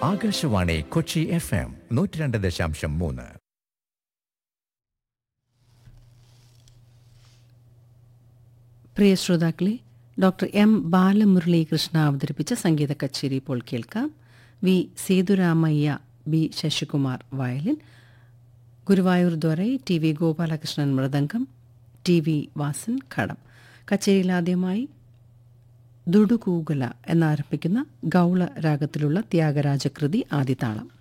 Akashvani Kochi F M നൂറ്റി രണ്ട് ദശാംശം മൂന്ന് പ്രിയ ശ്രോതാക്കളെ ഡോക്ടർ എം ബാലമുരളീകൃഷ്ണ അവതരിപ്പിച്ച സംഗീത കച്ചേരി ഇപ്പോൾ കേൾക്കാം V Sethuramaiah B Sasikumar violin Guruvayur Dorai T V Gopalakrishnan mridangam T V Vasan ghatam കച്ചേരിയിൽ ആദ്യമായി ദുടുകൂകല എന്നാരംഭിക്കുന്ന ഗൗള രാഗത്തിലുള്ള ത്യാഗരാജകൃതി ആദിതാളം